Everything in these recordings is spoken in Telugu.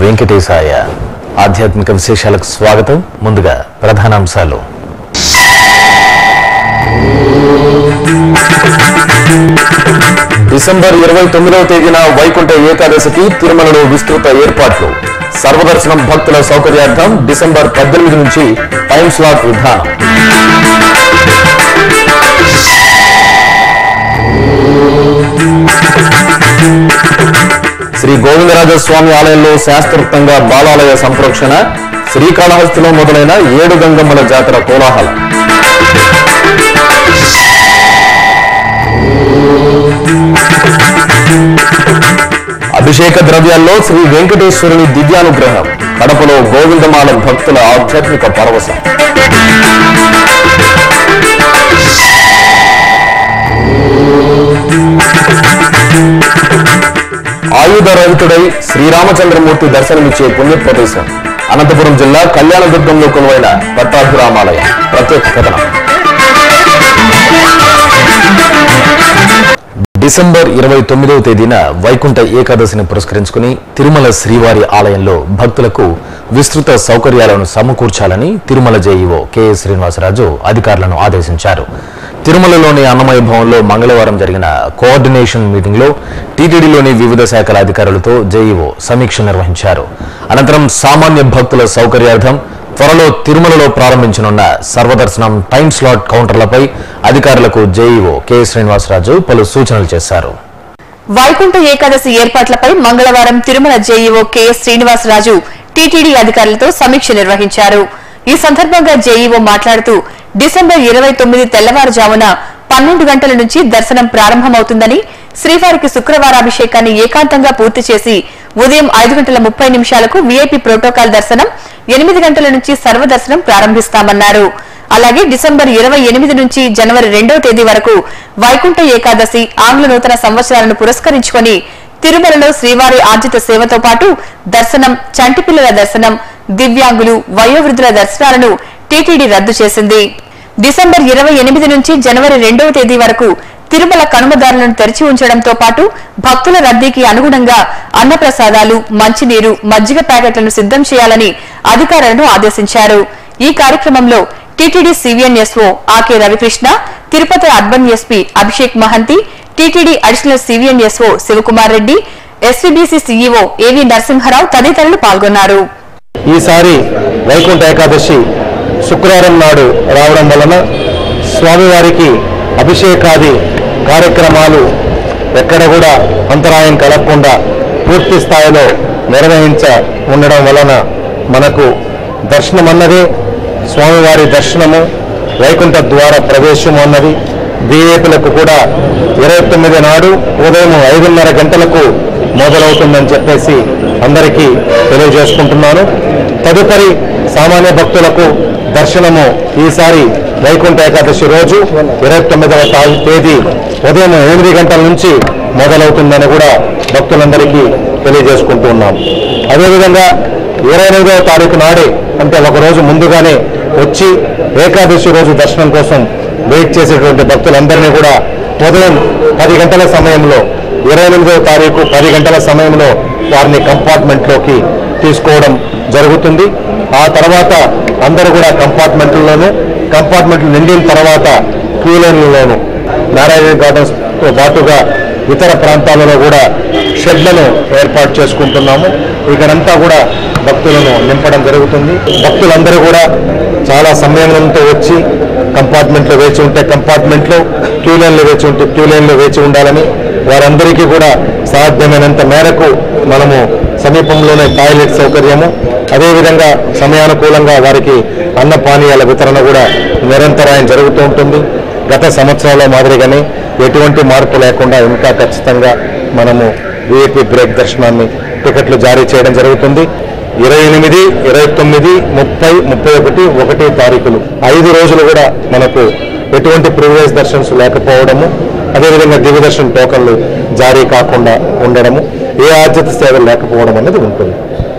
వెంకటేశాయ ఆధ్యాత్మిక విశేషాలకు స్వాగతం ముందుగా ప్రధానాంశాలు డిసెంబర్ ఇరవై తొమ్మిదవ తేదీన వైకుంఠ ఏకాదశికి తిరుమలలో విస్తృత ఏర్పాట్లు సర్వదర్శనం భక్తుల సౌకర్యార్థం డిసెంబర్ పద్దెనిమిది నుంచి టైం స్లాట్ విధానం శ్రీ గోవిందరాజస్వామి ఆలయంలో శాస్త్రోక్తంగా బాలాలయ సంప్రోక్షణ శ్రీకాళహస్తిలో మొదలైన ఏడు గంగమ్మల జాతర కోలాహలం అభిషేక ద్రవ్యాల్లో శ్రీ వెంకటేశ్వరుని దివ్యానుగ్రహం కడపలో గోవిందమాల భక్తుల ఆధ్యాత్మిక పరవశం ఆయుధ రహితుడై శ్రీరామచంద్రమూర్తి దర్శనమిచ్చే పుణ్యప్రదేశం అనంతపురం జిల్లా కళ్యాణదుర్గంలో కొలువైన పట్టాభిరామాలయం ప్రత్యేక కథనం డిసెంబర్ ఇరవై తొమ్మిదవ తేదీన వైకుంఠ ఏకాదశిని పురస్కరించుకుని తిరుమల శ్రీవారి ఆలయంలో భక్తులకు విస్తృత సౌకర్యాలను సమకూర్చాలని తిరుమల జేఈఓ కెఎస్ శ్రీనివాసరాజు అధికారులను ఆదేశించారు తిరుమలలోని అన్నమయ భవన్లో మంగళవారం జరిగిన కోఆర్డినేషన్ మీటింగ్లో టీటీడీలోని వివిధ శాఖల అధికారులతో జేఈఓ సమీక్ష నిర్వహించారు అనంతరం సామాన్య భక్తుల సౌకర్యార్థం త్వరలో తిరుమలలో ప్రారంభించనున్న సర్వదర్శనం టైం స్లాట్ కౌంటర్లపై అధికారులకు జేఈఓ కె శ్రీనివాసరాజు పలు సూచనలు చేశారు వైకుంఠ ఏకాదశి ఏర్పాట్లపై మంగళవారం తిరుమల జేఈఓ కెఎస్ శ్రీనివాసరాజు టీటీడీ అధికారులతో సమీక్ష నిర్వహించారు ఈ సందర్భంగా జేఈఓ మాట్లాడుతూ డిసెంబర్ ఇరవై తొమ్మిది తెల్లవారుజామున పన్నెండు గంటల నుంచి దర్శనం ప్రారంభమవుతుందని శ్రీవారికి శుక్రవారాభిషేకాన్ని ఏకాంతంగా పూర్తి చేసి ఉదయం ఐదు గంటల ముప్పై నిమిషాలకు వీఐపీ ప్రోటోకాల్ దర్శనం ఎనిమిది గంటల నుంచి సర్వదర్శనం ప్రారంభిస్తామన్నారు అలాగే డిసెంబర్ ఇరవై ఎనిమిది నుంచి జనవరి రెండవ తేదీ వరకు వైకుంఠ ఏకాదశి ఆంగ్ల నూతన సంవత్సరాలను పురస్కరించుకొని తిరుమలలో శ్రీవారి ఆర్జిత సేవతో పాటు దర్శనం చంటిపిల్లల దర్శనం దివ్యాంగులు వయోవృద్ధుల దర్శనాలను టీటీడీ రద్దు చేసింది డిసెంబర్ ఇరవై ఎనిమిది నుంచి జనవరి రెండవ తేదీ వరకు తిరుమల కనుమదారులను తెరిచి ఉంచడంతో పాటు భక్తుల రద్దీకి అనుగుణంగా అన్నప్రసాదాలు మంచినీరు మజ్జిగ ప్యాకెట్లను సిద్ధం చేయాలని అధికారులను ఆదేశించారు ఈ కార్యక్రమంలో TTD CVNSO ఆకే Ravikrishna Tirupati urban SP Abhishek Mahanti TTD additional CVNSO Shivakumar Reddy SVBC CEO ఏవి నరసింహారావు తదితరులు పాల్గొన్నారు ఈసారి వైకుంఠ ఏకాదశి శుక్రవారం నాడు రావడం వలన స్వామివారికి అభిషేకాది కార్యక్రమాలు ఎక్కడ కూడా అంతరాయం కలగకుండా పూర్తి స్థాయిలో నిర్వహించ ఉండడం వలన మనకు దర్శనం అన్నది స్వామివారి దర్శనము వైకుంఠ ద్వార ప్రవేశము అన్నది వీఐపీలకు కూడా ఇరవై తొమ్మిది నాడు ఉదయం ఐదున్నర గంటలకు మొదలవుతుందని చెప్పేసి అందరికీ తెలియజేసుకుంటున్నాను తదుపరి సామాన్య భక్తులకు దర్శనము ఈసారి వైకుంఠ ఏకాదశి రోజు ఇరవై తొమ్మిదవ తా- తేదీ ఉదయం ఎనిమిది గంటల నుంచి మొదలవుతుందని కూడా భక్తులందరికీ తెలియజేసుకుంటూ ఉన్నాం అదేవిధంగా ఇరవై ఎనిమిదవ తారీఖు నాడే అంటే ఒక రోజు ముందుగానే వచ్చి ఏకాదశి రోజు దర్శనం కోసం వెయిట్ చేసేటువంటి భక్తులందరినీ కూడా ఉదయం పది గంటల సమయంలో ఇరవై ఎనిమిదవ తారీఖు పది గంటల సమయంలో వారిని కంపార్ట్మెంట్లోకి తీసుకోవడం జరుగుతుంది ఆ తర్వాత అందరూ కూడా కంపార్ట్మెంట్లలోనూ కంపార్ట్మెంట్లు నిండిన తర్వాత క్యూ లైన్లలోనూ నారాయణ గార్డెన్స్తో పాటుగా ఇతర ప్రాంతాలలో కూడా షెడ్లను ఏర్పాటు చేసుకుంటున్నాము ఇక్కడంతా కూడా భక్తులను నింపడం జరుగుతుంది భక్తులందరూ కూడా చాలా సంయమనంతో వచ్చి కంపార్ట్మెంట్లో వేచి ఉంటే కంపార్ట్మెంట్లో క్యూ లైన్లో వేచి ఉంటే క్యూ లైన్లో వేచి ఉండాలని వారందరికీ కూడా సాధ్యమైనంత మేరకు మనము సమీపంలోనే టాయిలెట్ సౌకర్యము అదేవిధంగా సమయానుకూలంగా వారికి అన్న పానీయాల వితరణ కూడా నిరంతరాయం జరుగుతూ ఉంటుంది గత సంవత్సరాల మాదిరిగానే ఎటువంటి మార్పు లేకుండా ఇంకా ఖచ్చితంగా మనము విఐపి బ్రేక్ దర్శనాన్ని టికెట్లు జారీ చేయడం జరుగుతుంది ఇరవై ఎనిమిది ఇరవై తొమ్మిది ముప్పై ముప్పై ఒకటి ఒకటి తారీఖులు ఐదు రోజులు కూడా మనకు ఎటువంటి ప్రివిలేజ్ దర్శన్స్ లేకపోవడము అదేవిధంగా దివ్య దర్శన టోకన్లు జారీ కాకుండా ఉండడము ఏ ఆర్జిత సేవలు లేకపోవడం అనేది ఉంటుంది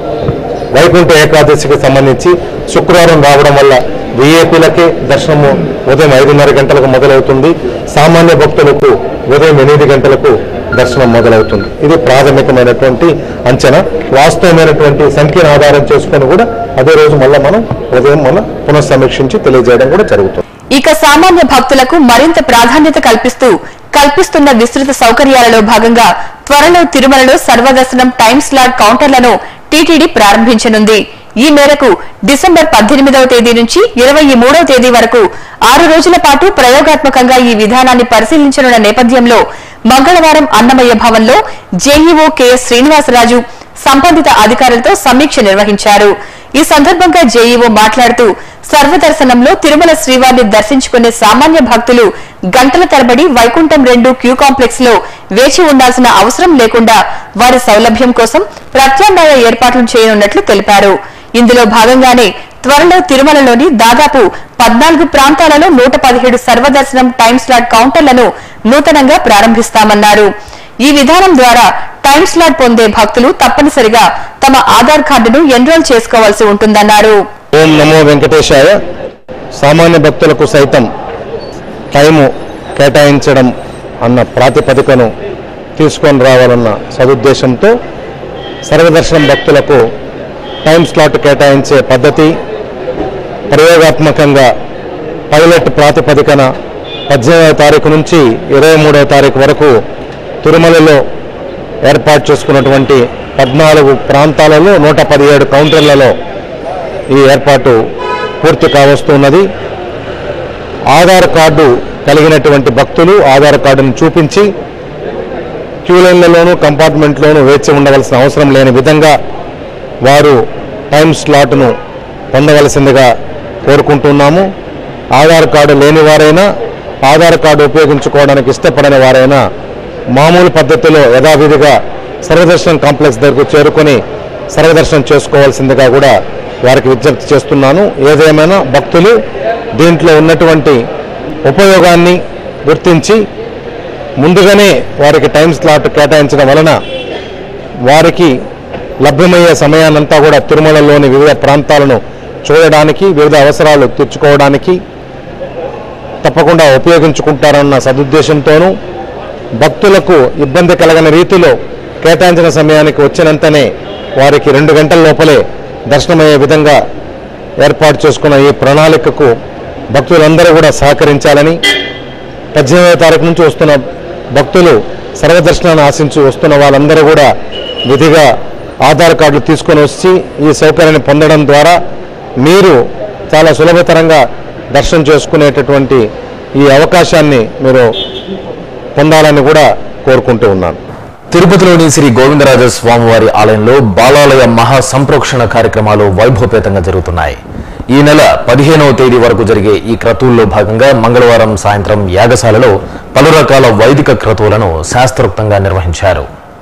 వైకుంఠ ఏకాదశికి సంబంధించి శుక్రవారం రావడం వల్ల విఐపీలకే దర్శనము ఉదయం ఐదున్నర గంటలకు మొదలవుతుంది సామాన్య భక్తులకు ఉదయం ఎనిమిది గంటలకు దర్శనం మొదలవుతుంది ఇది ప్రాథమికమైనటువంటి అంచనా వాస్తవమైనటువంటి సంఖ్యను ఆధారం చేసుకొని కూడా అదే రోజు మళ్ళీ మనం ఉదయం మనం పునఃసమీక్షించి తెలియజేయడం కూడా జరుగుతుంది ఇక సామాన్య భక్తులకు మరింత ప్రాధాన్యత కల్పిస్తూ కల్పిస్తున్న విస్తృత సౌకర్యాలలో భాగంగా త్వరలో తిరుమలలో సర్వదర్శనం టైమ్ స్లాట్ కౌంటర్లను టీటీడీ ప్రారంభించనుంది ఈ మేరకు డిసెంబర్ పద్దెనిమిదవ తేదీ నుంచి ఇరవై మూడవ తేదీ వరకు ఆరు రోజుల పాటు ప్రయోగాత్మకంగా ఈ విధానాన్ని పరిశీలించనున్న నేపథ్యంలో మంగళవారం అన్నమయ్య భవన్లో జేఈఓ కెఎస్ శ్రీనివాసరాజు సంబంధిత అధికారులతో సమీక్ష నిర్వహించారు ఈ సందర్భంగా జేఈఓ మాట్లాడుతూ సర్వదర్శనంలో తిరుమల శ్రీవారిని దర్శించుకునే సామాన్య భక్తులు గంటల తరబడి వైకుంఠం రెండు క్యూ కాంప్లెక్స్ లో వేచి ఉండాల్సిన అవసరం లేకుండా వారి సౌలభ్యం కోసం ప్రత్యామ్నాయ ఏర్పాట్లు చేయనున్నట్లు తెలిపారు ఇందులో భాగంగానే త్వరలో తిరుమలలోని దాదాపు పద్నాలుగు ప్రాంతాలలో నూట పదిహేడు సర్వదర్శనం టైమ్ స్లాట్ కౌంటర్లను నూతనంగా ప్రారంభిస్తామన్నారు ఈ విధానం ద్వారా టైమ్ స్లాట్ పొందే భక్తులు తప్పనిసరిగా తమ ఆధార్ కార్డును ఎన్రోల్ చేసుకోవాల్సి ఉంటుందన్నారు ఓం నమో వెంకటేశాయ సామాన్య భక్తులకు సైతం టైము కేటాయించడం అన్న ప్రాతిపదికను తీసుకొని రావాలన్న సదుద్దేశంతో సర్వదర్శనం భక్తులకు టైం స్లాట్ కేటాయించే పద్ధతి ప్రయోగాత్మకంగా పైలట్ ప్రాతిపదికన పద్దెనిమిదవ తారీఖు నుంచి ఇరవై మూడవ తారీఖు వరకు తిరుమలలో ఏర్పాటు చేసుకున్నటువంటి పద్నాలుగు ప్రాంతాలలో నూట పదిహేడు కౌంటర్లలో ఈ ఏర్పాటు పూర్తి కావస్తున్నది ఆధార్ కార్డు కలిగినటువంటి భక్తులు ఆధార్ కార్డును చూపించి క్యూ లైన్లలోనూ కంపార్ట్మెంట్లోనూ వేచి ఉండవలసిన అవసరం లేని విధంగా వారు టైం స్లాట్ను పొందవలసిందిగా కోరుకుంటున్నాము ఆధార్ కార్డు లేని వారైనా ఆధార్ కార్డు ఉపయోగించుకోవడానికి ఇష్టపడని వారైనా మామూలు పద్ధతిలో యథావిధిగా సర్వదర్శనం కాంప్లెక్స్ దగ్గరకు చేరుకొని సర్వదర్శనం చేసుకోవాల్సిందిగా కూడా వారికి విజ్ఞప్తి చేస్తున్నాను ఏదేమైనా భక్తులు దీంట్లో ఉన్నటువంటి ఉపయోగాన్ని గుర్తించి ముందుగానే వారికి టైం స్లాట్ కేటాయించడం వలన వారికి లభ్యమయ్యే సమయాన్నంతా కూడా తిరుమలలోని వివిధ ప్రాంతాలను చూడడానికి వివిధ అవసరాలు తీర్చుకోవడానికి తప్పకుండా ఉపయోగించుకుంటారన్న సదుద్దేశంతోనూ భక్తులకు ఇబ్బంది కలగని రీతిలో కేటాయించిన సమయానికి వచ్చినంతనే వారికి రెండు గంటల లోపలే దర్శనమయ్యే విధంగా ఏర్పాటు చేసుకున్న ఈ ప్రణాళికకు భక్తులందరూ కూడా సహకరించాలని పద్దెనిమిదవ తారీఖు నుంచి వస్తున్న భక్తులు సర్వదర్శనాన్ని ఆశించి వస్తున్న వాళ్ళందరూ కూడా విధిగా ఆధార్ కార్డులు తీసుకొని వచ్చి ఈ సౌకర్యాన్ని పొందడం ద్వారా మీరు చాలా సులభతరంగా దర్శనం చేసుకునేటటువంటి ఈ అవకాశాన్ని మీరు పొందాలని కూడా కోరుకుంటూ ఉన్నాను తిరుపతిలోని శ్రీ గోవిందరాజ స్వామివారి ఆలయంలో బాలాలయ మహా సంప్రోక్షణ కార్యక్రమాలు వైభవపేతంగా జరుగుతున్నాయి ఈ నెల పదిహేనవ తేదీ వరకు జరిగే ఈ క్రతువుల్లో భాగంగా మంగళవారం సాయంత్రం యాగశాలలో పలు రకాల వైదిక క్రతువులను శాస్త్రోక్తంగా నిర్వహించారు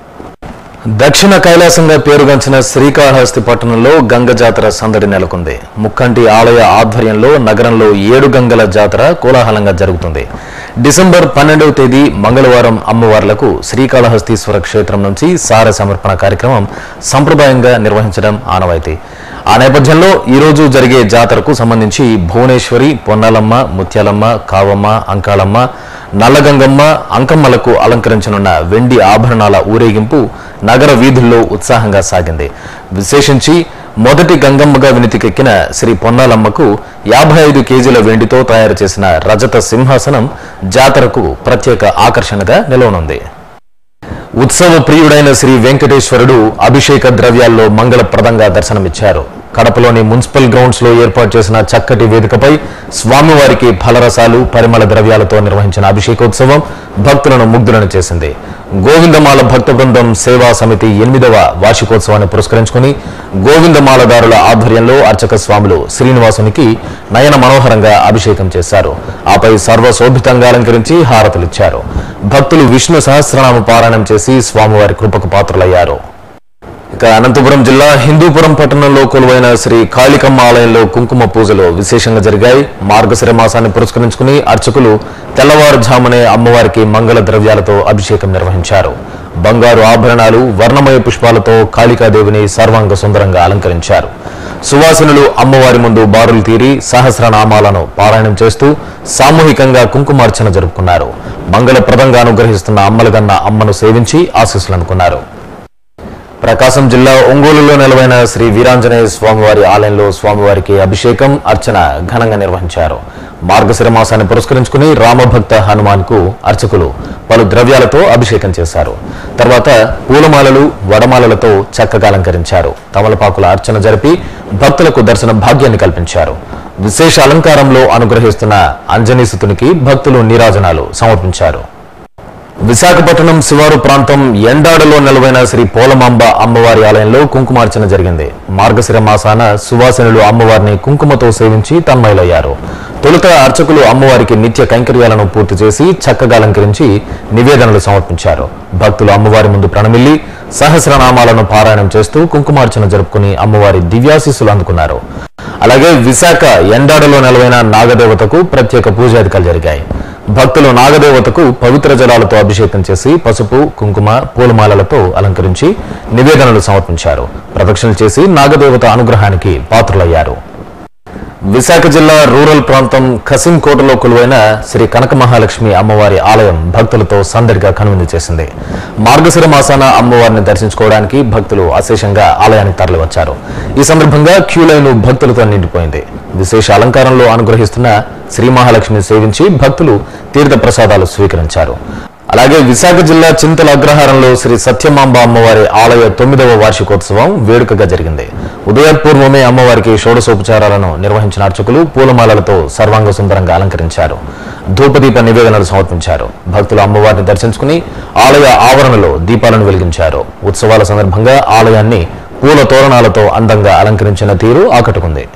దక్షిణ కైలాసంగా పేరుగాంచిన శ్రీకాళహస్తి పట్టణంలో గంగ జాతర సందడి నెలకొంది ముక్కంటి ఆలయ ఆధ్వర్యంలో నగరంలో ఏడు గంగల జాతర కోలాహలంగా జరుగుతుంది డిసెంబర్ పన్నెండవ తేదీ మంగళవారం అమ్మవార్లకు శ్రీకాళహస్తీశ్వర క్షేత్రం నుంచి సార సమర్పణ కార్యక్రమం సంప్రదాయంగా నిర్వహించడం ఆనవాయితీ ఆ నేపథ్యంలో ఈ రోజు జరిగే జాతరకు సంబంధించి భువనేశ్వరి పొన్నాలమ్మ ముత్యాలమ్మ కావమ్మ అంకాళమ్మ నల్లగంగమ్మ అంకమ్మలకు అలంకరించనున్న వెండి ఆభరణాల ఊరేగింపు నగర వీధుల్లో ఉత్సాహంగా సాగింది విశేషించి మొదటి గంగమ్మగా వినితికెక్కిన శ్రీ పొన్నాలమ్మకు యాభై ఐదు కేజీల వెండితో తయారు చేసిన రజత సింహాసనం జాతరకు ప్రత్యేక ఆకర్షణగా నిలవనుంది ఉత్సవ ప్రియుడైన శ్రీ వెంకటేశ్వరుడు అభిషేక ద్రవ్యాల్లో మంగళప్రదంగా దర్శనమిచ్చారు కడపలోని మున్సిపల్ గ్రౌండ్స్ లో ఏర్పాటు చేసిన చక్కటి వేదికపై స్వామివారికి ఫలరసాలు పరిమళ ద్రవ్యాలతో నిర్వహించిన అభిషేకోత్సవం భక్తులను ముగ్ధులను చేసింది గోవిందమాల భక్త బృందం సేవా సమితి ఎనిమిదవ వార్షికోత్సవాన్ని పురస్కరించుకుని గోవిందమాలదారుల ఆధ్వర్యంలో అర్చక స్వాములు శ్రీనివాసునికి నయన మనోహరంగా అభిషేకం చేశారు ఆపై సర్వశోభితంగా అలంకరించి హారతులిచ్చారు భక్తులు విష్ణు సహస్రనామ పారాయణం చేసి స్వామివారి కృపకు పాత్రులయ్యారు ఇక అనంతపురం జిల్లా హిందూపురం పట్టణంలో కొలువైన శ్రీ కాళికమ్మ ఆలయంలో కుంకుమ పూజలు విశేషంగా జరిగాయి మార్గశిర మాసాన్ని పురస్కరించుకుని అర్చకులు తెల్లవారుజామునే అమ్మవారికి మంగళ ద్రవ్యాలతో అభిషేకం నిర్వహించారు బంగారు ఆభరణాలు వర్ణమయ పుష్పాలతో కాళికాదేవిని సర్వాంగ సుందరంగా అలంకరించారు సువాసనులు అమ్మవారి ముందు బారులు తీరి సహస్రనామాలను పారాయణం చేస్తూ సామూహికంగా కుంకుమార్చన జరుపుకున్నారు మంగళప్రదంగా అనుగ్రహిస్తున్న అమ్మలగన్న అమ్మను సేవించి ఆశీస్సులు అందుకున్నారు ప్రకాశం జిల్లా ఒంగోలులో నెలవైన శ్రీ వీరాంజనేయ స్వామివారి ఆలయంలో స్వామివారికి అభిషేకం అర్చన ఘనంగా నిర్వహించారు మార్గశిర మాసాన్ని పురస్కరించుకుని రామభక్త హనుమాన్ కు అర్చకులు పలు ద్రవ్యాలతో అభిషేకం చేశారు తర్వాత పూలమాలలు వడమాలలతో చక్కగా అలంకరించారు తమలపాకుల అర్చన జరిపి భక్తులకు దర్శన భాగ్యాన్ని కల్పించారు విశేష అలంకారంలో అనుగ్రహిస్తున్న అంజనీసుతునికి భక్తులు నీరాజనాలు సమర్పించారు విశాఖపట్నం శివారు ప్రాంతం ఎండాడలో నెలవైన శ్రీ పోలమాంబ అమ్మవారి ఆలయంలో కుంకుమార్చన జరిగింది మార్గశిర మాసాన సువాసనులు అమ్మవారిని కుంకుమతో సేవించి తన్మయులయ్యారు తొలుత అర్చకులు అమ్మవారికి నిత్య కైంకర్యాలను పూర్తి చేసి చక్కగా అలంకరించి నివేదనలు సమర్పించారు భక్తులు అమ్మవారి ముందు ప్రణమిల్లి సహస్రనామాలను పారాయణం చేస్తూ కుంకుమార్చన జరుపుకుని అమ్మవారి దివ్యాశీస్సులు అందుకున్నారు అలాగే విశాఖ ఎండాడలో నెలవైన నాగదేవతకు ప్రత్యేక పూజాధికాలు జరిగాయి భక్తులు నాగదేవతకు పవిత్ర జలాలతో అభిషేకం చేసి పసుపు కుంకుమ పూలమాలలతో అలంకరించి నివేదనలు సమర్పించారు ప్రదక్షిణలు చేసి నాగదేవత అనుగ్రహానికి పాత్రులయ్యారు విశాఖ జిల్లా రూరల్ ప్రాంతం కసింకోటలో కొలువైన శ్రీ కనక మహాలక్ష్మి అమ్మవారి ఆలయం భక్తులతో సందడిగా కనువిందు చేసింది మార్గశిర మాసాన అమ్మవారిని దర్శించుకోవడానికి భక్తులు అశేషంగా ఆలయానికి తరలివచ్చారు ఈ సందర్భంగా క్యూ లైన్ భక్తులతో నిండిపోయింది విశేష అలంకారంలో అనుగ్రహిస్తున్న శ్రీ మహాలక్ష్మిని సేవించి భక్తులు తీర్థ ప్రసాదాలు స్వీకరించారు అలాగే విశాఖ జిల్లా చింతల అగ్రహారంలో శ్రీ సత్యమాంబ అమ్మవారి ఆలయ తొమ్మిదవ వార్షికోత్సవం వేడుకగా జరిగింది ఉదయపూర్వమే అమ్మవారికి షోడశోపచారాలను నిర్వహించిన అర్చకులు పూలమాలలతో సర్వాంగ సుందరంగా అలంకరించారు ధూపదీప నివేదనలు సమర్పించారు భక్తులు అమ్మవారిని దర్శించుకుని ఆలయ ఆవరణలో దీపాలను వెలిగించారు ఉత్సవాల సందర్భంగా ఆలయాన్ని పూల తోరణాలతో అందంగా అలంకరించిన తీరు ఆకట్టుకుంది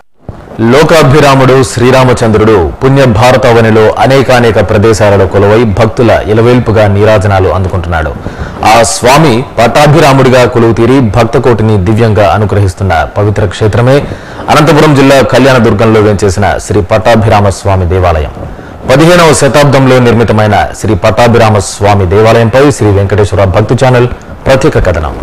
లోకాభిరాముడు శ్రీరామచంద్రుడు పుణ్య భారతవనిలో అనేకానేక ప్రదేశాలలో కొలువై భక్తుల ఇలవేల్పుగా నీరాజనాలు అందుకుంటున్నాడు ఆ స్వామి పట్టాభిరాముడిగా కొలువు తీరి భక్తకోటిని దివ్యంగా అనుగ్రహిస్తున్న పవిత్ర క్షేత్రమే అనంతపురం జిల్లా కళ్యాణదుర్గంలో వేంచేసిన శ్రీ పట్టాభిరామ స్వామి దేవాలయం పదిహేనవ శతాబ్దంలో నిర్మితమైన శ్రీ పట్టాభిరామ స్వామి దేవాలయంపై శ్రీ వెంకటేశ్వర భక్తు ఛానల్ ప్రత్యేక కథనం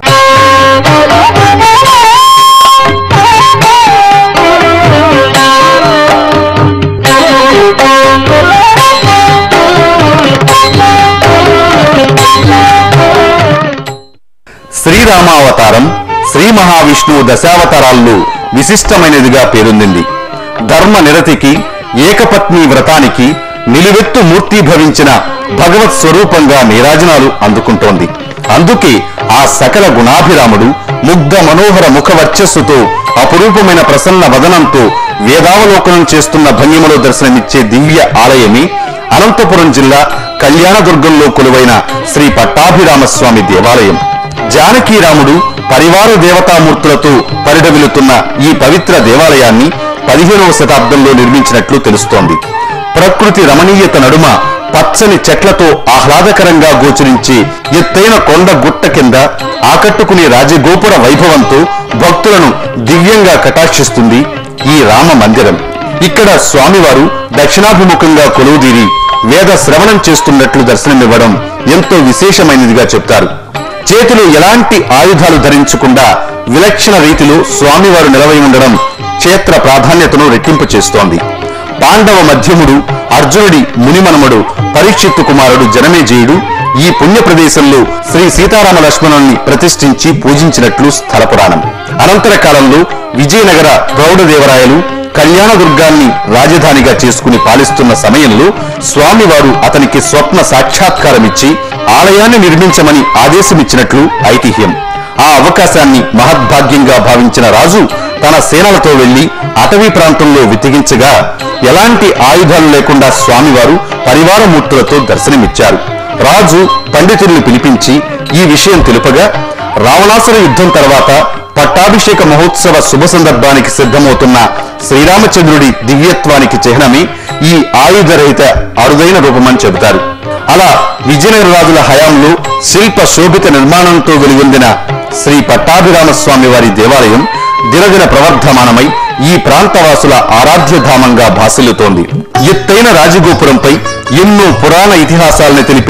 శ్రీరామావతారం శ్రీ మహావిష్ణువు దశావతారాల్లో విశిష్టమైనదిగా పేరొందింది ధర్మ నిరతికి ఏకపత్ని వ్రతానికి నిలువెత్తు మూర్తీభవించిన భగవత్ స్వరూపంగా నీరాజనాలు అందుకుంటోంది అందుకే ఆ సకల గుణాభిరాముడు ముగ్ధ మనోహర ముఖ వర్చస్సుతో అపురూపమైన ప్రసన్న వదనంతో వేదావలోకనం చేస్తున్న భంగిమలో దర్శనమిచ్చే దివ్య ఆలయమే అనంతపురం జిల్లా కళ్యాణదుర్గంలో కొలువైన శ్రీ పట్టాభిరామస్వామి దేవాలయం జానకీరాముడు పరివార దేవతామూర్తులతో పరిడవిలుతున్న ఈ పవిత్ర దేవాలయాన్ని పదిహేనవ శతాబ్దంలో నిర్మించినట్లు తెలుస్తోంది ప్రకృతి రమణీయత నడుమ పచ్చని చెట్లతో ఆహ్లాదకరంగా గోచరించే ఎత్తైన కొండ గుట్ట కింద ఆకట్టుకునే రాజగోపుర వైభవంతో భక్తులను దివ్యంగా కటాక్షిస్తుంది ఈ రామ మందిరం ఇక్కడ స్వామివారు దక్షిణాభిముఖంగా కొలువుదీరి వేద శ్రవణం చేస్తున్నట్లు దర్శనమివ్వడం ఎంతో విశేషమైనదిగా చెప్తారు చేతిలో ఎలాంటి ఆయుధాలు ధరించకుండా విలక్షణ రీతిలో స్వామివారు నిలవై ఉండడం క్షేత్ర ప్రాధాన్యతను రెట్టింపు చేస్తోంది పాండవ మధ్యముడు అర్జునుడి మునిమనముడు పరీక్షిత్తు కుమారుడు జనమేజయుడు ఈ పుణ్య ప్రదేశంలో శ్రీ సీతారామ లక్ష్మణుల్ని ప్రతిష్ఠించి పూజించినట్లు స్థల పురాణం అనంతర కాలంలో విజయనగర ప్రౌఢదేవరాయలు కళ్యాణదుర్గాన్ని రాజధానిగా చేసుకుని పాలిస్తున్న సమయంలో స్వామివారు అతనికి స్వప్న సాక్షాత్కారమిచ్చి ఆలయాన్ని నిర్మించమని ఆదేశమిచ్చినట్లు ఐతిహ్యం ఆ అవకాశాన్ని మహద్భాగ్యంగా భావించిన రాజు తన సేనలతో వెళ్లి అటవీ ప్రాంతంలో వితిగించగా ఎలాంటి ఆయుధాలు లేకుండా స్వామివారు పరివారమూర్తులతో దర్శనమిచ్చారు రాజు పండితుల్ని పిలిపించి ఈ విషయం తెలుపగా రావణాసుర యుద్ధం తర్వాత పట్టాభిషేక మహోత్సవ శుభ సందర్భానికి సిద్ధమవుతున్న శ్రీరామచంద్రుడి దివ్యత్వానికి చిహ్నమే ఈ ఆయుధరహిత అరుదైన రూపమని చెబుతారు అలా విజయనగర రాజుల హయాంలో శిల్ప శోభిత నిర్మాణంతో వెలుగొందిన శ్రీ పట్టాభిరామ స్వామి వారి దేవాలయం దినదిన ప్రవర్ధమానమై ఈ ప్రాంతవాసుల ఆరాధ్యధామంగా భాసిల్లుతోంది ఎత్తైన రాజగోపురంపై ఎన్నో పురాణ ఇతిహాసాలను తెలిపే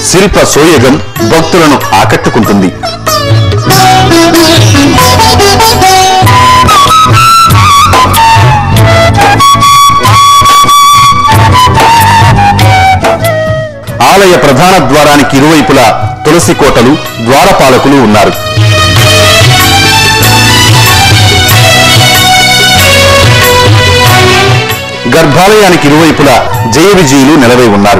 శిల్ప సోయగం భక్తులను ఆకట్టుకుంటుంది ఆలయ ప్రధాన ద్వారానికి ఇరువైపులా తులసి కోటలు ద్వారపాలకులు ఉన్నారు గర్భాలయానికి ఇరువైపులా జయ విజయులు నిలవై ఉన్నారు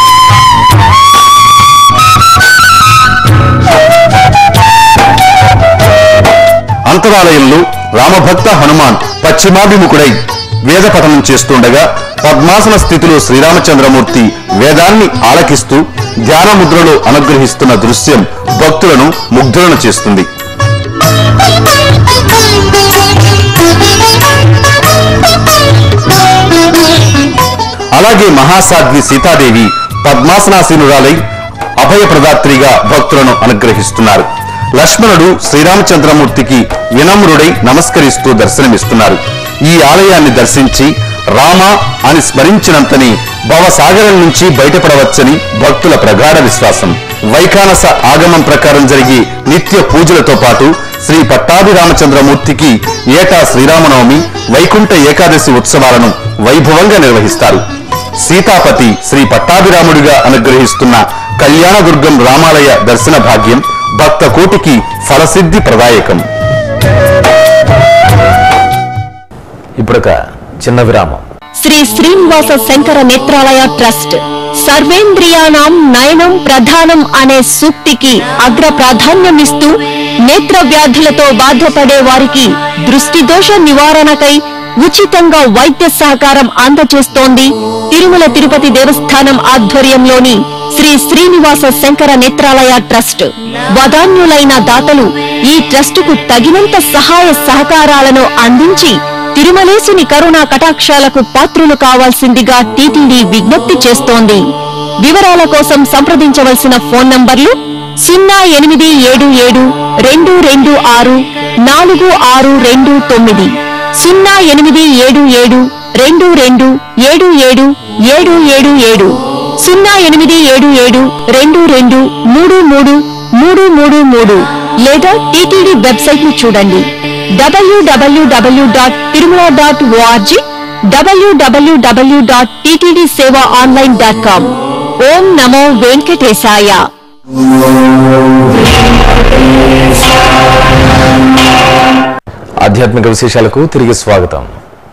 అంతరాలయంలో రామభక్త హనుమాన్ పశ్చిమాభిముఖుడై వేద పఠనం చేస్తుండగా పద్మాసన స్థితిలో శ్రీరామచంద్రమూర్తి వేదాన్ని ఆలకిస్తూ ధ్యాన ముద్రలో అనుగ్రహిస్తున్న దృశ్యం భక్తులను ముగ్ధులను చేస్తుంది అలాగే మహాసాధ్వి సీతాదేవి పద్మాసనాసీనురాలై అభయప్రదాత్రిగా భక్తులను అనుగ్రహిస్తున్నారు లక్ష్మణుడు శ్రీరామచంద్రమూర్తికి వినమ్రుడై నమస్కరిస్తూ దర్శనమిస్తున్నారు ఈ ఆలయాన్ని దర్శించి రామ అని స్మరించినంతని భవసాగరం నుంచి బయటపడవచ్చని భక్తుల ప్రగాఢ విశ్వాసం వైఖానస ఆగమం ప్రకారం జరిగే నిత్య పూజలతో పాటు శ్రీ పట్టాభిరామచంద్రమూర్తికి ఏటా శ్రీరామనవమి వైకుంఠ ఏకాదశి ఉత్సవాలను వైభవంగా నిర్వహిస్తారు సీతాపతి శ్రీ పట్టాభిరాముడిగా అనుగ్రహిస్తున్న కళ్యాణదుర్గం రామాలయ దర్శన భాగ్యం భక్త కోటికి ఫలసిద్ధి ప్రదాయకం ఇప్పుడొక చిన్న విరామం శ్రీ శ్రీనివాస శంకర నేత్రాలయ ట్రస్ట్ సర్వేంద్రియాణం నయనం ప్రధానం అనే సూక్తికి అగ్ర ప్రాధాన్యమిస్తూ నేత్ర వ్యాధులతో బాధపడే వారికి దృష్టి దోష నివారణకై ఉచితంగా వైద్య సహకారం అందజేస్తోంది తిరుమల తిరుపతి దేవస్థానం ఆధ్వర్యంలోని శ్రీ శ్రీనివాస శంకర నేత్రాలయ ట్రస్ట్ వదాన్యులైన దాతలు ఈ ట్రస్టుకు తగినంత సహాయ సహకారాలను అందించి తిరుమలేసుని కరుణా కటాక్షాలకు పాత్రులు కావాల్సిందిగా టీటీడీ విజ్ఞప్తి చేస్తోంది వివరాల కోసం సంప్రదించవలసిన ఫోన్ నంబర్లు సున్నా ఎనిమిది ఏడు ఏడు రెండు రెండు ఆరు నాలుగు ఆరు రెండు తొమ్మిది సున్నా ఎనిమిది ఏడు ఏడు రెండు రెండు ఏడు ఏడు ఏడు ఏడు ఏడు సున్నా ఎనిమిది ఏడు ఏడు రెండు రెండు మూడు మూడు మూడు మూడు మూడు లేదా టీటీడీ వెబ్సైట్ ను చూడండి WWW dot Tirumala dot ORG WWW dot TTD seva online dot com ఓం నమో వెంకటేశాయ ఆధ్యాత్మిక విశేషాలకు తిరిగి స్వాగతం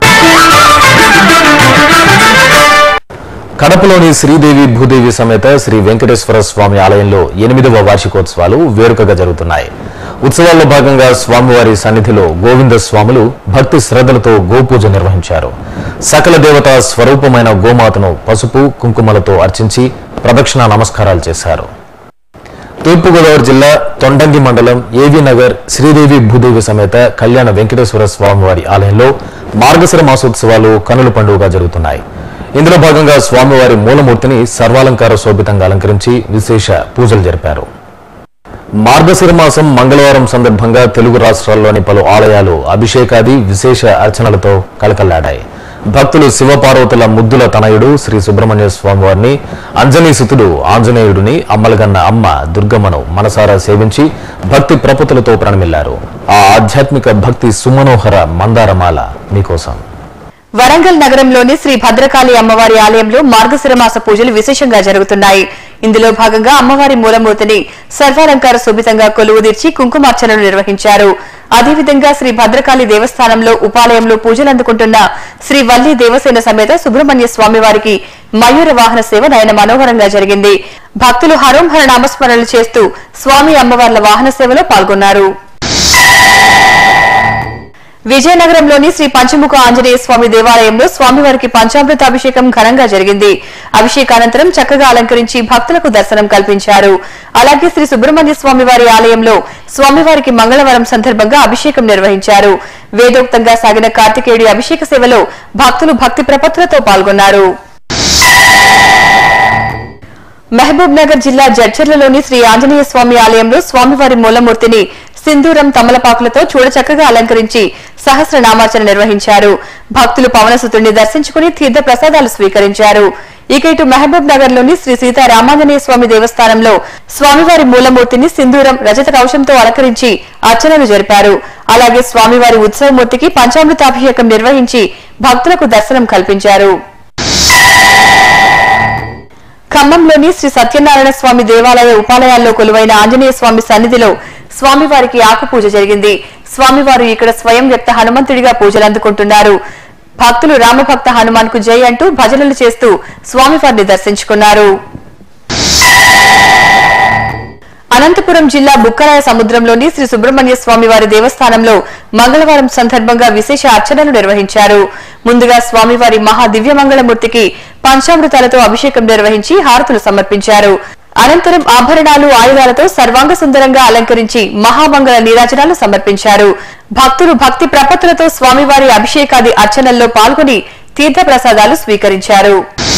కడపలోని శ్రీదేవి భూదేవి సమేత శ్రీ వెంకటేశ్వర స్వామి ఆలయంలో ఎనిమిదవ వార్షికోత్సవాలు వేడుకగా జరుగుతున్నాయి ఉత్సవాల్లో భాగంగా స్వామివారి సన్నిధిలో గోవింద స్వాములు భక్తి శ్రద్ధలతో గోపూజ నిర్వహించారు సకల దేవత స్వరూపమైన గోమాతను పసుపు కుంకుమలతో అర్చించి ప్రదక్షిణ నమస్కారాలు చేశారు తూర్పుగోదావరి జిల్లా తొండంగి మండలం ఏవి నగర్ శ్రీదేవి భూదేవి సమేత కళ్యాణ వెంకటేశ్వర స్వామివారి ఆలయంలో మార్గశిర మాసోత్సవాలు కనుల పండుగగా జరుగుతున్నాయి ఇందులో భాగంగా స్వామివారి మూలమూర్తిని సర్వాలంకార శోభితంగా అలంకరించి విశేష పూజలు జరిపారు మార్గశిర మాసం మంగళవారం సందర్భంగా తెలుగు రాష్ట్రాల్లోని పలు ఆలయాలు అభిషేకాది విశేష అర్చనలతో కలకల్లాడాయి భక్తులు శివపార్వతుల ముద్దుల తనయుడు శ్రీ సుబ్రహ్మణ్య స్వామి వారిని అంజనీసుతుడు ఆంజనేయుడిని అమ్మలగన్న అమ్మ దుర్గమ్మను మనసారా సేవించి భక్తి ప్రపతులతో ప్రణమిల్లారు ఆ ఆధ్యాత్మిక భక్తి సుమనోహర మందారమాల మీకోసం వరంగల్ నగరంలోని శ్రీ భద్రకాళి అమ్మవారి ఆలయంలో మార్గశిర మాస పూజలు విశేషంగా జరుగుతున్నాయి ఇందులో భాగంగా అమ్మవారి మూలమూర్తిని సర్వాలంకార శోభితంగా కొలువుదీర్చి కుంకుమార్చనలు నిర్వహించారు అదేవిధంగా శ్రీ భద్రకాళి దేవస్థానంలో ఉపాలయంలో పూజలు అందుకుంటున్న శ్రీ వల్లి దేవసేన సమేత సుబ్రహ్మణ్య స్వామి వారికి మయూర వాహన సేవ నయన మనోహరంగా జరిగింది భక్తులు హరోంహర నామస్మరణలు చేస్తూ స్వామి అమ్మవార్ల వాహన సేవలో పాల్గొన్నారు విజయనగరంలోని శ్రీ పంచముఖ ఆంజనేయ స్వామి దేవాలయంలో స్వామివారికి పంచామృత అభిషేకం ఘనంగా జరిగింది అభిషేకానంతరం చక్కగా అలంకరించి భక్తులకు దర్శనం కల్పించారు అలాగే శ్రీ సుబ్రహ్మణ్య స్వామి వారి ఆలయంలో స్వామివారికి మంగళవారం సందర్భంగా అభిషేకం నిర్వహించారు వేదోక్తంగా సాగిన కార్తికేయుడి అభిషేక సేవలో భక్తులు భక్తి ప్రపత్తులతో పాల్గొన్నారు మహబూబ్ నగర్ జిల్లా జడ్చర్లలోని శ్రీ ఆంజనేయ స్వామి ఆలయంలో స్వామివారి మూలమూర్తిని సింధూరం తమలపాకులతో చూడచక్కగా అలంకరించి సహస్రనామార్చన నిర్వహించారు భక్తులు పవనసుతుడిని దర్శించుకుని తీర్థ ప్రసాదాలు స్వీకరించారు ఇక ఇటు మహబూబ్ నగర్ లోని శ్రీ సీతారామాంజనేయ స్వామి దేవస్థానంలో స్వామివారి మూలమూర్తిని సింధూరం రజత కవచంతో అలంకరించి అర్చనలు జరిపారు అలాగే స్వామివారి ఉత్సవమూర్తికి పంచామృతాభిషేకం నిర్వహించి భక్తులకు దర్శనం కల్పించారు ఖమ్మంలోని శ్రీ సత్యనారాయణ స్వామి దేవాలయ ఉపాలయాల్లో కొలువైన ఆంజనేయ స్వామి సన్నిధిలో స్వామివారికి ఆకుపూజ జరిగింది స్వామివారు ఇక్కడ స్వయం వ్యక్త హనుమంతుడిగా పూజలు అందుకుంటున్నారు భక్తులు రామభక్త హనుమాన్ కు జై అంటూ భజనలు చేస్తూ స్వామివారిని దర్శించుకున్నారు అనంతపురం జిల్లా బుక్కరాయ సముద్రంలోని శ్రీ సుబ్రహ్మణ్య స్వామి వారి దేవస్థానంలో మంగళవారం సందర్భంగా విశేష అర్చనలు నిర్వహించారు ముందుగా స్వామివారి మహా దివ్యమంగళమూర్తికి పంచామృతాలతో అభిషేకం నిర్వహించి హారతులు సమర్పించారు అనంతరం ఆభరణాలు ఆయుధాలతో సర్వాంగ సుందరంగా అలంకరించి మహామంగళ నీరాజనాలు సమర్పించారు భక్తులు భక్తి ప్రపత్తులతో స్వామివారి అభిషేకాది అర్చనల్లో పాల్గొని తీర్థ ప్రసాదాలు స్వీకరించారు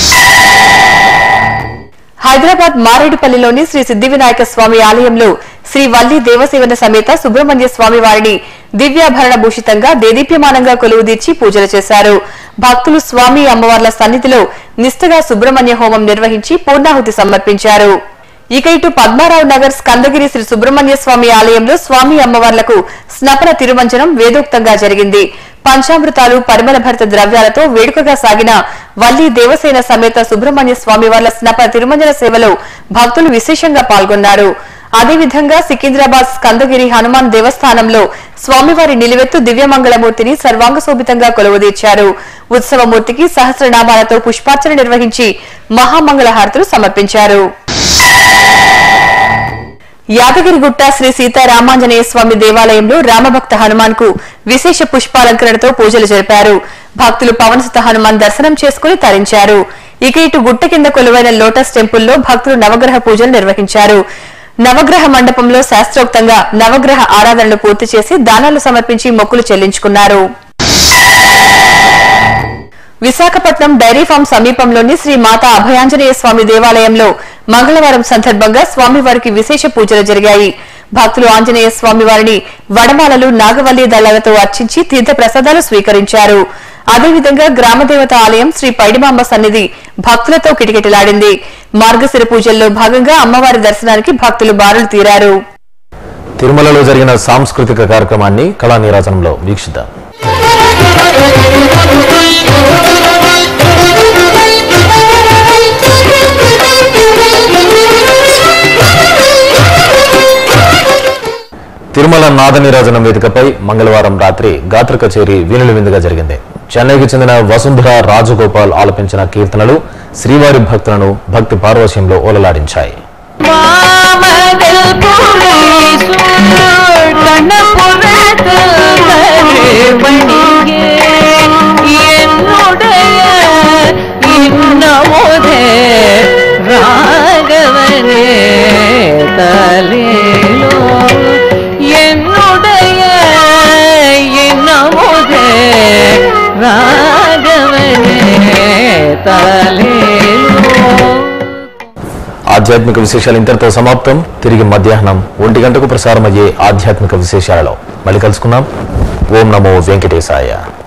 హైదరాబాద్ మారేడుపల్లిలోని శ్రీ సిద్ధి వినాయక స్వామి ఆలయంలో శ్రీ వల్లి దేవసేవన సమేత సుబ్రహ్మణ్య స్వామి వారిని దివ్యాభరణ భూషితంగా దేదీప్యమానంగా కొలువుదీర్చి పూజలు చేశారు భక్తులు స్వామి అమ్మవార్ల సన్నిధిలో నిష్ఠగా సుబ్రహ్మణ్య హోమం నిర్వహించి పూర్ణాహుతి సమర్పించారు ఇక ఇటు పద్మారావు నగర్ స్కందగిరి శ్రీ సుబ్రహ్మణ్య స్వామి ఆలయంలో స్వామి అమ్మవార్లకు స్నపన తిరుమంజనం వేదోక్తంగా జరిగింది పంచామృతాలు పరిమళ భరిత ద్రవ్యాలతో వేడుకగా సాగిన వల్లి దేవసేన సమేత సుబ్రహ్మణ్య స్వామి వార్ల స్నపన తిరుమంజన సేవలో భక్తులు విశేషంగా పాల్గొన్నారు అదేవిధంగా సికింద్రాబాద్ స్కందగిరి హనుమాన్ దేవస్థానంలో స్వామివారి నిలువెత్తు దివ్యమంగళమూర్తిని సర్వాంగ శోభితంగా కొలువుదీర్చారు ఉత్సవమూర్తికి సహస్రనామాలతో పుష్పార్చన నిర్వహించి మహామంగళ హారతులు సమర్పించారు యాదగిరిగుట్ట శ్రీ సీతారామాంజనేయ స్వామి దేవాలయంలో రామభక్త హనుమాన్ కు విశేష పుష్పాలంకరణతో పూజలు జరిపారు భక్తులు పవనసుత హనుమాన్ దర్శనం చేసుకుని తరించారు ఇక ఇటు గుట్ట కింద కొలువైన లోటస్ టెంపుల్లో భక్తులు నవగ్రహ పూజలు నిర్వహించారు నవగ్రహ మండపంలో శాస్త్రోక్తంగా నవగ్రహ ఆరాధనలు పూర్తి చేసి దానాలు సమర్పించి మొక్కులు చెల్లించుకున్నారు విశాఖపట్నం డైరీ ఫామ్ సమీపంలోని శ్రీ మాతా అభయాంజనేయ స్వామి దేవాలయంలో మంగళవారం సందర్భంగా స్వామివారికి విశేష పూజలు జరిగాయి భక్తులు ఆంజనేయ స్వామి వారిని వడమాలలు నాగవల్లి దళాలతో అర్చించి తీర్థ ప్రసాదాలు స్వీకరించారు అదేవిధంగా గ్రామదేవత ఆలయం శ్రీ పైడిమాంబ సన్నిధి భక్తులతో కిటకిటలాడింది మార్గశిర పూజల్లో భాగంగా అమ్మవారి దర్శనానికి భక్తులు బారులు తీరారు తిరుమలలో జరిగిన సాంస్కృతిక కార్యక్రమాన్ని కళా నీరాజనంలో వీక్షిద్దాం తిరుమల నాద నీరాజనం వేదికపై మంగళవారం రాత్రి గాత్ర కచేరీ వీణుల విందుగా జరిగింది చెన్నైకి చెందిన వసుంధర రాజగోపాల్ ఆలపించిన కీర్తనలు శ్రీవారి భక్తులను భక్తి పార్వశ్యంలో ఓలలాడించాయి ராகவனே தலேலோ என்னுடைய என்னமுதே ராகவனே தலேலோ ఆధ్యాత్మిక విశేషాలు ఇంతటితో సమాప్తం తిరిగి మధ్యాహ్నం ఒంటి గంటకు ప్రసారమయ్యే ఆధ్యాత్మిక విశేషాలలో మళ్ళీ కలుసుకుందాం ఓం నమో వెంకటేశాయ